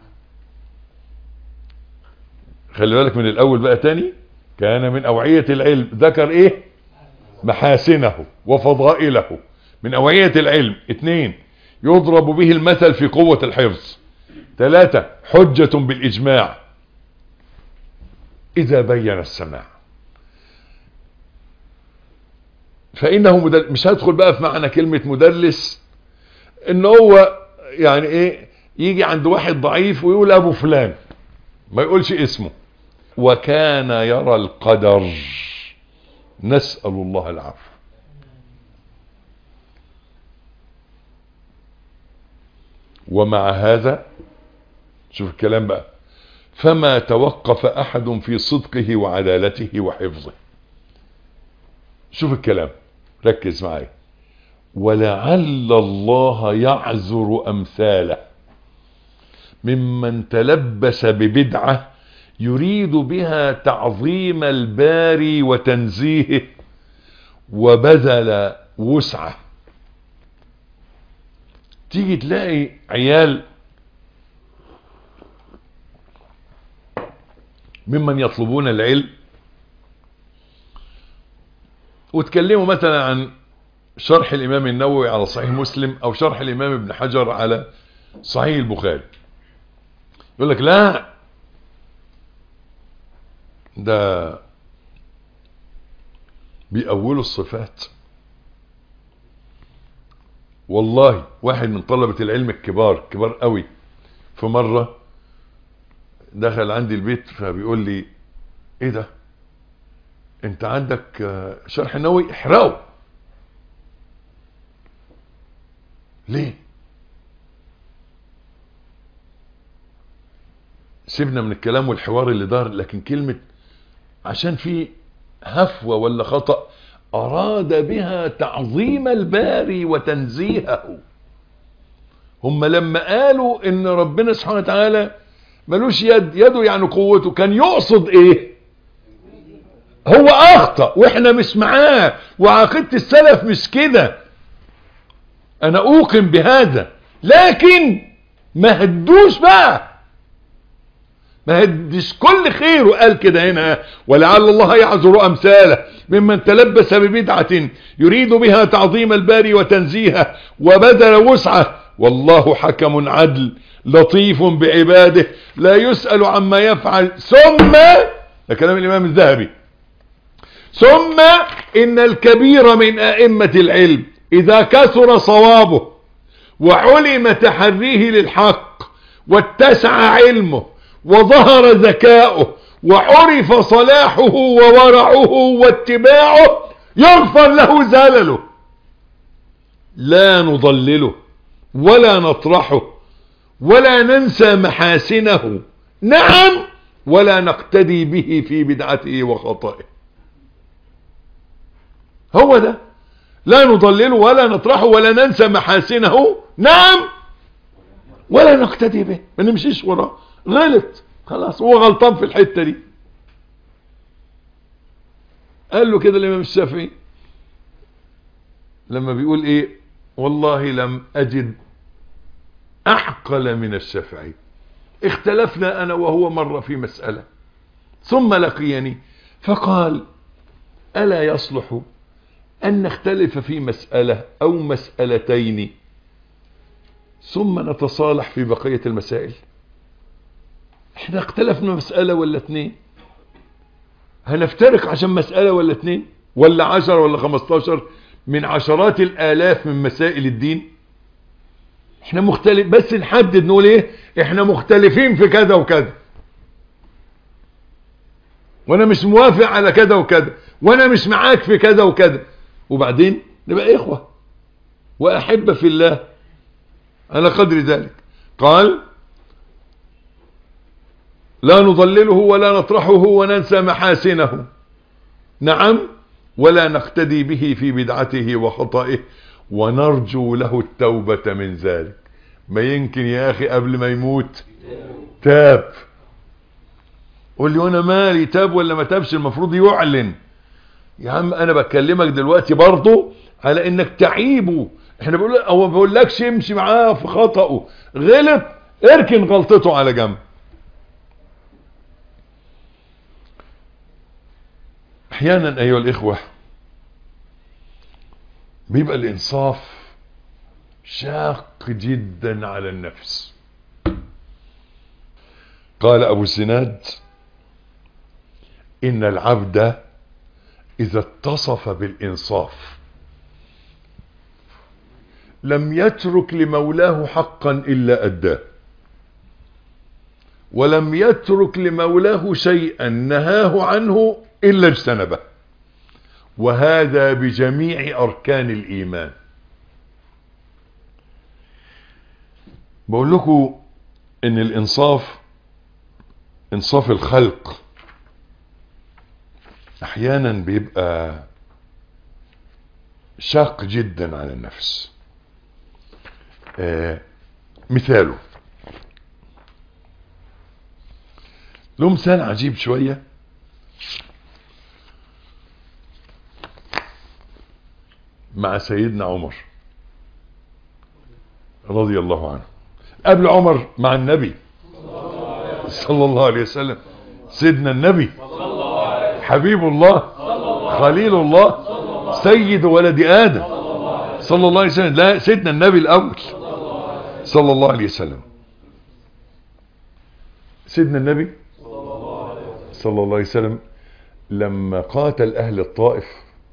خلي بالك من الأول بقى تاني كان من أوعية العلم ذكر إيه محاسنه وفضائله من أوعية العلم اثنين يضرب به المثل في قوة الحفظ ثلاثة حجة بالإجماع إذا بين السماع فإنه مدل... مش هدخل بقى في معنى كلمة مدلس إن هو يعني إيه يجي عند واحد ضعيف ويقول أبو فلان ما يقولش اسمه وكان يرى القدر نسأل الله العفو ومع هذا شوف الكلام بقى فما توقف احد في صدقه وعدالته وحفظه شوف الكلام ركز معي ولعل الله يعذر امثاله ممن تلبس ببدعة يريد بها تعظيم الباري وتنزيهه وبذل وسعه تيجي تلاقي عيال ممن يطلبون العلم وتكلموا مثلا عن شرح الامام النووي على صحيح مسلم او شرح الامام ابن حجر على صحيح البخاري يقول لك لا ده بيأولوا الصفات والله واحد من طلبة العلم الكبار كبار قوي في مرة دخل عندي البيت فبيقول لي ايه ده انت عندك شرح النووي احرقه ليه سيبنا من الكلام والحوار اللي دار لكن كلمة عشان في هفوة ولا خطأ أراد بها تعظيم الباري وتنزيهه هم لما قالوا ان ربنا سبحانه وتعالى ملوش يد يده يعني قوته كان يقصد ايه هو اخطأ واحنا مش معاه وعقيدة السلف مش كده انا اوقن بهذا لكن ما هدوش بقى ما هدش كل خير وقال كده هنا ولعل الله يعذر امثاله ممن تلبس ببدعة يريد بها تعظيم الباري وتنزيهه وبذل وسعه والله حكم عدل لطيف بعباده لا يسأل عما يفعل ثم ده كلام الامام الذهبي ثم ان الكبير من ائمة العلم اذا كثر صوابه وعلم تحريه للحق واتسع علمه وظهر ذكاؤه وعرف صلاحه وورعه واتباعه يغفر له زلله لا نضلله ولا نطرحه ولا ننسى محاسنه نعم ولا نقتدي به في بدعته وخطئه هو ده لا نضلله ولا نطرحه ولا ننسى محاسنه نعم ولا نقتدي به ما نمشيش وراه غلط خلاص هو غلطان في الحتة دي قال له كده الامام الشافعي لما بيقول ايه والله لم اجد اعقل من الشافعي اختلفنا انا وهو مرة في مسألة ثم لقيني فقال الا يصلح ان نختلف في مسألة او مسألتين ثم نتصالح في بقية المسائل احنا اختلفنا مسألة ولا اتنين هنفترق عشان مسألة ولا اتنين ولا عشر ولا خمستاشر من عشرات الالاف من مسائل الدين احنا مختلف بس نحدد نقول ايه احنا مختلفين في كذا وكذا وانا مش موافق على كذا وكذا وانا مش معاك في كذا وكذا وبعدين نبقى اخوة واحب في الله على قدر ذلك قال لا نضلله ولا نطرحه وننسى محاسنه نعم ولا نقتدي به في بدعته وخطئه ونرجو له التوبة من ذلك ما يمكن يا أخي قبل ما يموت تاب قول لي وانا مالي تاب ولا ما تابش المفروض يعلن يا عم انا بكلمك دلوقتي برضه على انك تعيبه احنا بقول هو ما بقولكش امشي معاه في خطأه غلط اركن غلطته على جنب احيانا ايها الاخوة بيبقى الانصاف شاق جدا على النفس قال ابو الزناد ان العبد اذا اتصف بالانصاف لم يترك لمولاه حقا الا اداه ولم يترك لمولاه شيئا نهاه عنه الا اجتنبه وهذا بجميع اركان الايمان بقول لكم ان الانصاف انصاف الخلق احيانا بيبقى شاق جدا على النفس آه مثاله له مثال عجيب شوية مع سيدنا عمر رضي الله عنه قبل عمر مع النبي صلى الله عليه وسلم سيدنا النبي حبيب الله خليل الله سيد ولد آدم صلى الله عليه وسلم لا سيدنا النبي الأول صلى الله عليه وسلم سيدنا النبي صلى الله عليه وسلم لما قاتل أهل الطائف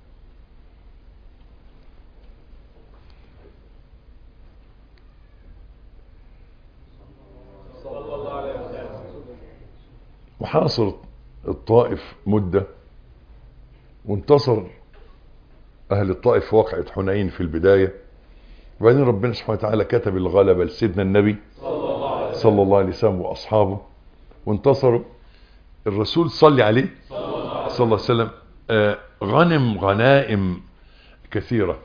وحاصر الطائف مدة وانتصر أهل الطائف في وقعة حنين في البداية وبعدين ربنا سبحانه وتعالى كتب الغلبة لسيدنا النبي صلى الله عليه وسلم وأصحابه وانتصروا الرسول صلي عليه صلى الله عليه وسلم آه غنم غنائم كثيرة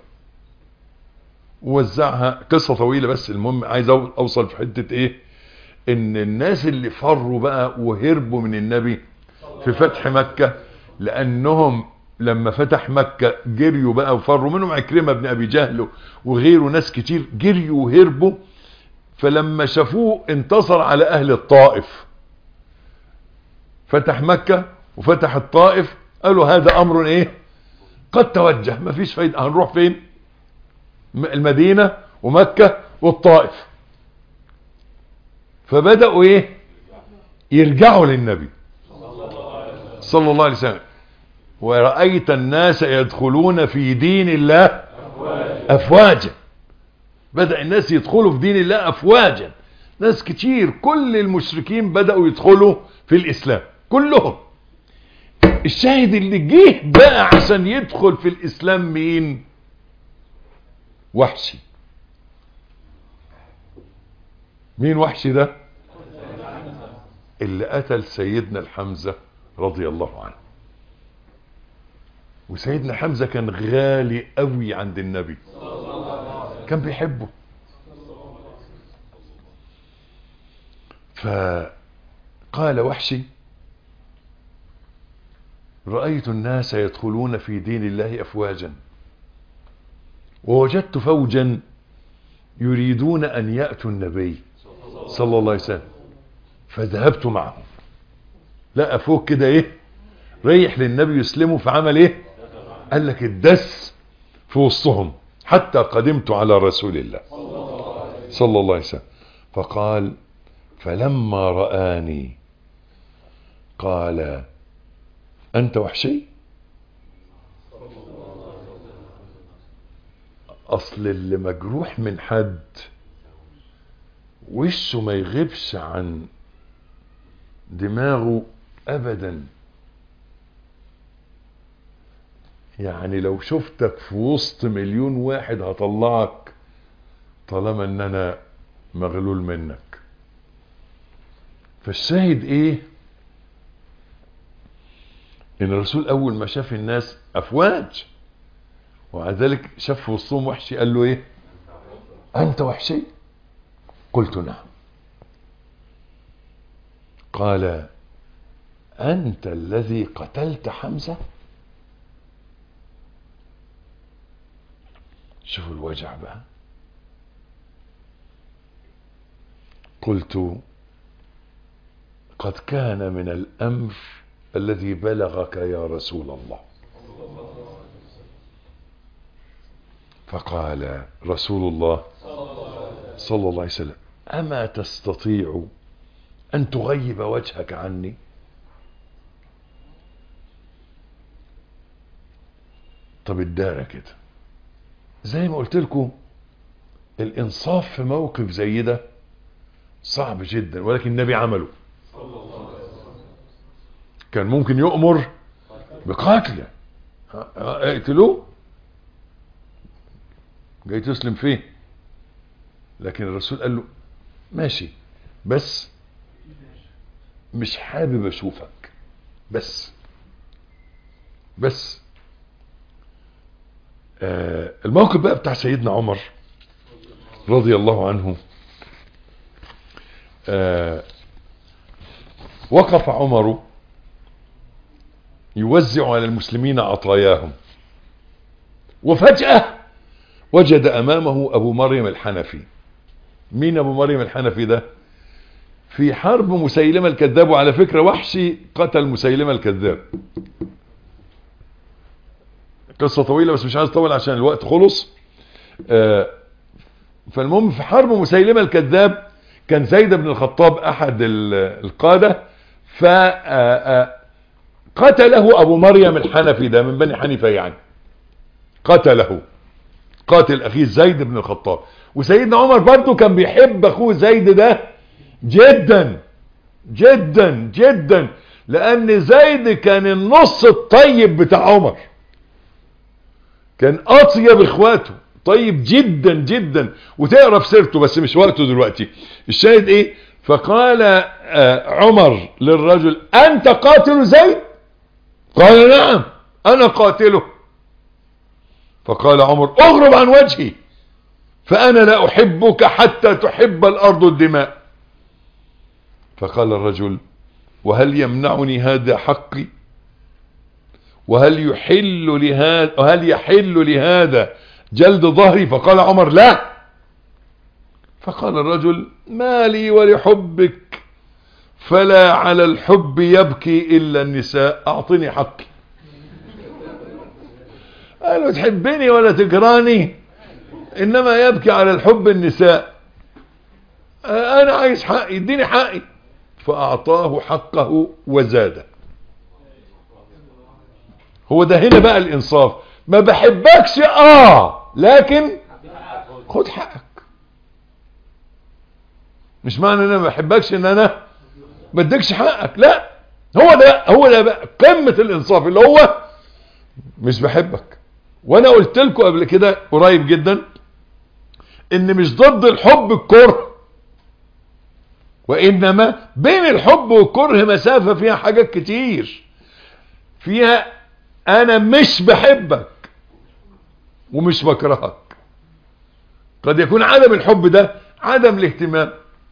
ووزعها قصة طويلة بس المهم عايز أوصل في حتة إيه ان الناس اللي فروا بقى وهربوا من النبي في فتح مكة لانهم لما فتح مكة جريوا بقى وفروا منهم عكرمة بن ابي جهل وغيره ناس كتير جريوا وهربوا فلما شافوه انتصر على اهل الطائف فتح مكة وفتح الطائف قالوا هذا امر ايه قد توجه مفيش فايدة هنروح فين المدينة ومكة والطائف فبدأوا ايه يرجعوا للنبي صلى الله عليه وسلم ورأيت الناس يدخلون في دين الله أفواجا بدأ الناس يدخلوا في دين الله أفواجا ناس كتير كل المشركين بدأوا يدخلوا في الإسلام كلهم الشاهد اللي جه بقى عشان يدخل في الإسلام مين وحشي مين وحشي ده اللي قتل سيدنا الحمزة رضي الله عنه وسيدنا حمزة كان غالي قوي عند النبي كان بيحبه فقال وحشي رأيت الناس يدخلون في دين الله أفواجا ووجدت فوجا يريدون أن يأتوا النبي صلى الله عليه وسلم فذهبت معهم لقى فوق كده ايه ريح للنبي يسلمه فعمل ايه قال لك الدس في وسطهم حتى قدمت على رسول الله صلى الله عليه وسلم فقال فلما رآني قال أنت وحشي أصل اللي مجروح من حد وشه ما يغيبش عن دماغه أبدا يعني لو شفتك في وسط مليون واحد هطلعك طالما ان انا مغلول منك فالشاهد ايه ان الرسول اول ما شاف الناس افواج ومع ذلك شاف في وسطهم وحشي قال له ايه انت وحشي قلت نعم قال انت الذي قتلت حمزه شوفوا الوجع بقى قلت قد كان من الامر الذي بلغك يا رسول الله فقال رسول الله صلى الله عليه وسلم اما تستطيع ان تغيب وجهك عني طب الدارة كده زي ما قلت لكم الانصاف في موقف زي ده صعب جدا ولكن النبي عمله كان ممكن يؤمر بقتله اقتلوه جاي تسلم فين لكن الرسول قال له ماشي بس مش حابب اشوفك بس بس آه الموقف بقى بتاع سيدنا عمر رضي الله عنه آه وقف عمر يوزع على المسلمين عطاياهم وفجأة وجد أمامه أبو مريم الحنفي مين أبو مريم الحنفي ده في حرب مسيلمة الكذاب وعلى فكرة وحشي قتل مسيلمة الكذاب قصة طويلة بس مش عايز اطول عشان الوقت خلص آه فالمهم في حرب مسيلمة الكذاب كان زيد بن الخطاب احد القادة ف قتله ابو مريم الحنفي ده من بني حنيفة يعني قتله قاتل اخيه زيد بن الخطاب وسيدنا عمر برضه كان بيحب اخوه زيد ده جدا جدا جدا لان زيد كان النص الطيب بتاع عمر كان اطيب اخواته طيب جدا جدا وتقرا في سيرته بس مش وقته دلوقتي الشاهد ايه فقال آه عمر للرجل انت قاتل زيد قال نعم انا قاتله فقال عمر اغرب عن وجهي فانا لا احبك حتى تحب الارض الدماء فقال الرجل وهل يمنعني هذا حقي وهل يحل لهذا وهل يحل لهذا جلد ظهري فقال عمر لا فقال الرجل ما لي ولحبك فلا على الحب يبكي الا النساء اعطني حقي قالوا تحبني ولا تكراني انما يبكي على الحب النساء انا عايز حقي اديني حقي فاعطاه حقه وزاده هو ده هنا بقى الانصاف ما بحبكش اه لكن خد حقك مش معنى ان انا ما بحبكش ان انا ما اديكش حقك لا هو ده هو ده بقى قمه الانصاف اللي هو مش بحبك وانا قلت لكم قبل كده قريب جدا ان مش ضد الحب الكره وانما بين الحب والكره مسافه فيها حاجات كتير فيها انا مش بحبك ومش بكرهك قد يكون عدم الحب ده عدم الاهتمام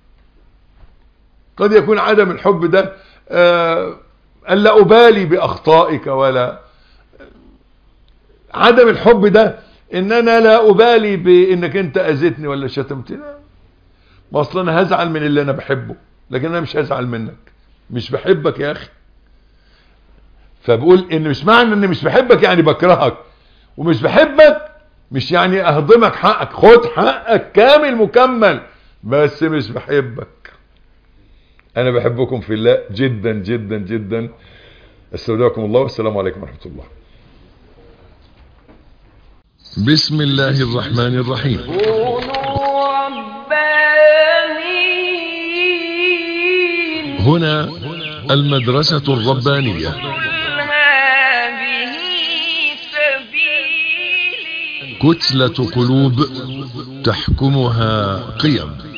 قد يكون عدم الحب ده آه ألا أبالي بأخطائك ولا عدم الحب ده ان انا لا ابالي بانك انت اذيتني ولا شتمتني ما اصلا انا هزعل من اللي انا بحبه لكن انا مش هزعل منك مش بحبك يا اخي فبقول ان مش معنى اني مش بحبك يعني بكرهك ومش بحبك مش يعني اهضمك حقك خد حقك كامل مكمل بس مش بحبك انا بحبكم في الله جدا جدا جدا استودعكم الله والسلام عليكم ورحمة الله بسم الله الرحمن الرحيم كونوا ربانيين هنا المدرسة الربانية قل هذه سبيلي كتلة قلوب تحكمها قيم